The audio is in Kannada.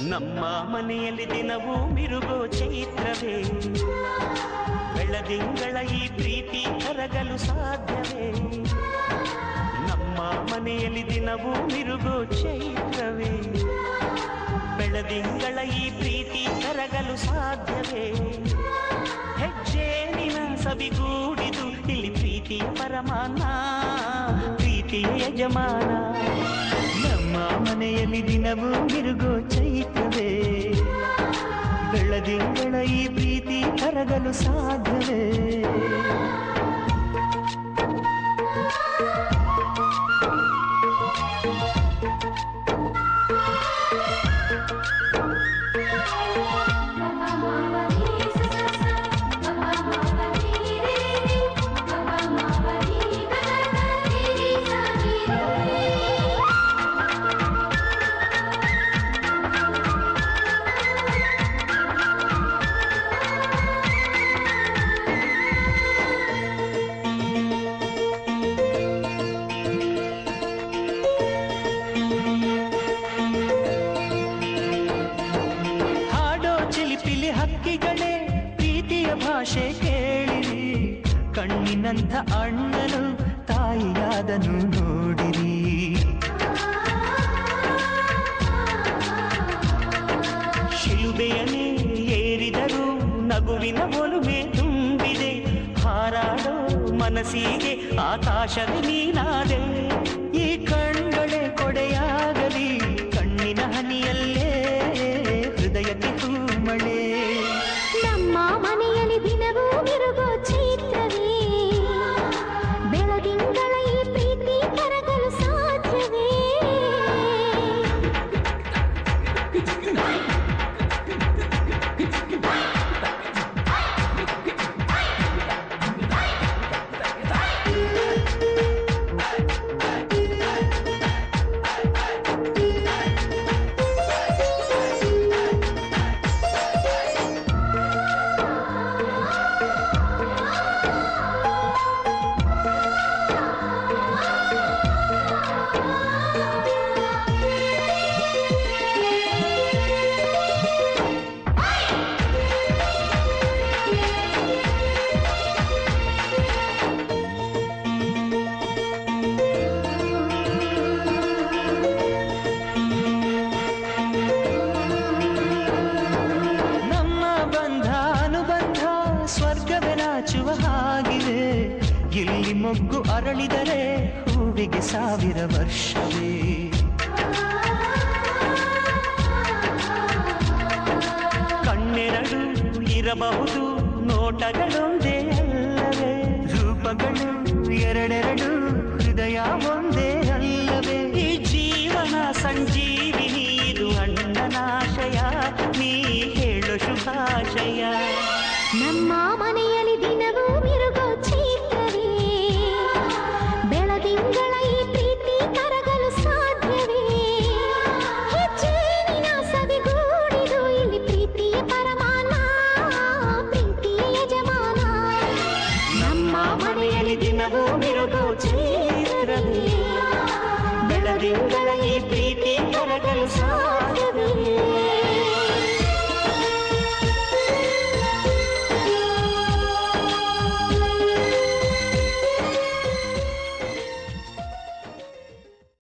ನಮ್ಮ ಮನೆಯಲ್ಲಿ ದಿನವೂ ಮಿರುಗೋ ಚೈತ್ರವೇ ಬೆಳದಿಂಗಳ ಈ ಪ್ರೀತಿ ಕರಗಲು ಸಾಧ್ಯವೇ ನಮ್ಮ ಮನೆಯಲ್ಲಿ ದಿನವೂ ಮಿರುಗೋ ಚೈತ್ರವೇ ಬೆಳದಿಂಗಳ ಈ ಪ್ರೀತಿ ಕರಗಲು ಸಾಧ್ಯವೇ ಹೆಜ್ಜೇನಿನ ಸಬಿಗೂಡಿದು ಇಲ್ಲಿ ಪ್ರೀತಿಯ ಪರಮಾನ ಪ್ರೀತಿಯ ಯಜಮಾನ ನಮ್ಮ ಮನೆಯಲ್ಲಿ ದಿನವೂ ಮಿರುಗೋ ಚೈತ್ರವೇ ಬೆಳದಿಂಗಳ ಈ ಪ್ರೀತಿ ಕರಗಲು ಸಾಧ್ಯವೇ ಹಾಡೋ ಚಿಲಿಪಿಲಿ ಹಕ್ಕಿಗಳೇ ಪ್ರೀತಿಯ ಭಾಷೆ ಕೇಳಿರಿ ಕಣ್ಣಿನಂಥ ಅಣ್ಣನು ತಾಯಿಯಾದನು ನೋಡಿರಿ ಶಿಲುಬೆಯನೇ ಏರಿದರು ನಗುವಿನ ಒಲುಮೆ ತುಂಬಿದೆ ಹಾರಾಡೋ ಮನಸ್ಸಿಗೆ ಆಕಾಶದ ನೀನಾದೆ ಈ ಕಣ್ಗಳೇ ಕೊಡೆಯಾಗಲಿ ಕಣ್ಣಿನ ಹನಿಯಲ್ಲೇ ಹೃದಯಕ್ಕೆ ಹೂಮಳೆ ನಮ್ಮ ಮನೆಯಲ್ಲಿ ದಿನವೂ ಮಿರುಗೋ ಚೈತ್ರವೇ ಬೆಳದಿಂಗಳ ಈ ಪ್ರೀತಿ ಕರಗಲು ಸಾಧ್ಯವೇ ನಮ್ಮ ಬಂಧ ಅನುಬಂಧ ಸ್ವರ್ಗವೇ ನಾಚುವ ಹಾಗಿದೆ ಇಲ್ಲಿ ಮೊಗ್ಗು ಅರಳಿದರೆ ಹೂವಿಗೆ ಸಾವಿರ ವರ್ಷವೇ ಕಣ್ಣೆರಡು ಇರಬಹುದು ನೋಟಗಳೊಂದೇ ಅಲ್ಲವೇ ರೂಪಗಳು ಎರಡೆರಡು ಹೃದಯ ಒಂದೇ ಅಲ್ಲವೇ ಈ ಜೀವನ ಸಂಜೀವಿನಿ ಇದು ಅಣ್ಣನಾಶಯ ನೀ ಹೇಳು ಶುಭಾಶಯ ನಮ್ಮ ಮನೆಯಲ್ಲಿ ದಿನವೂ ಮಿರುಗೋ ಚೈತ್ರವೇ ಬೆಳದಿಂಗಳ ಈ ಪ್ರೀತಿ ಕರಗಲು ಸಾಧ್ಯವೇ ಹೆಜ್ಜೇನಿನ ಸವಿಗೂಡಿದು ಇಲ್ಲಿ ಪ್ರೀತಿಯ ಪರಮಾನ ಪ್ರೀತಿಯ ಯಜಮಾನ ನಮ್ಮ ಮನೆಯಲ್ಲಿ ದಿನವೂ ಮಿರುಗೋ ಚೈತ್ರವೇ ಬೆಳದಿಂಗಳ ಈ ಪ್ರೀತಿ ಕರಗಲು ಸಾಧ್ಯವೇ